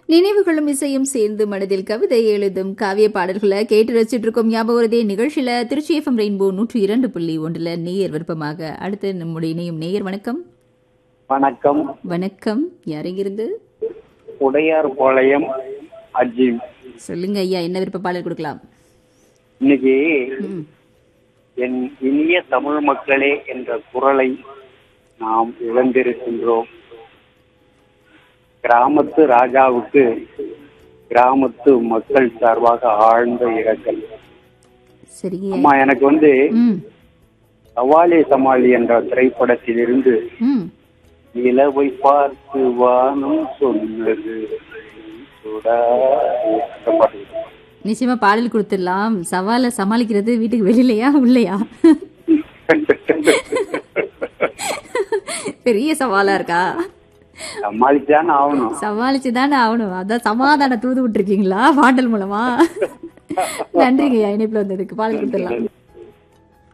நினைவுகளும் இசையும் சேர்ந்து மனதில் கவிதை எழுதும் காவிய பாடல்களை கேட்டு ரசிச்சிட்டு இருக்கோம் ஞாபகம் வருதே நிகழ்ச்சியில திருச்சி எஃப்எம் ரெயின்போ நூற்றி இரண்டு புள்ளி ஒன்றுல நேயர் விருப்பமாக அடுத்து நம்முடைய இணையும் நேயர் வணக்கம் வணக்கம் வணக்கம் யாரெங்கிருந்து உடையார் பாளையம் அஜீம் சொல்லுங்க ஐயா என்ன விருப்ப பாடல் கொடுக்கலாம் இன்னைக்கு ம், என் இனிய தமிழ் மக்களே என்ற குரலை நாம் இழந்திருக்கின்றோம் கிராமத்து ராஜாவுக்கு கிராமத்து மக்கள் சார்பாக ஆழ்ந்த இரங்கல் சரிங்க அம்மா எனக்கு வந்து ம் சவாலே சமாளி என்ற திரைப்படத்திலிருந்து ம் நிலவை பார்த்து வானம் சொன்னது சுடாதே. அந்த பாட்டு. நிச்சயமா பாடல் கொடுத்துடலாம் சவாலை சமாளிக்கிறது வீட்டுக்கு வெளியிலையா உள்ளையா பெரிய சவாலா இருக்கா சமாளிச்சான்னு ஆகணும் சமாளிச்சு தானே ஆகணும் அதான் சமாதான தூது விட்டுருக்கீங்களா பாடல் மூலமா நன்றிங்க ஐயா இணைப்புல வந்ததுக்கு பாடல் கொடுத்துடலாம்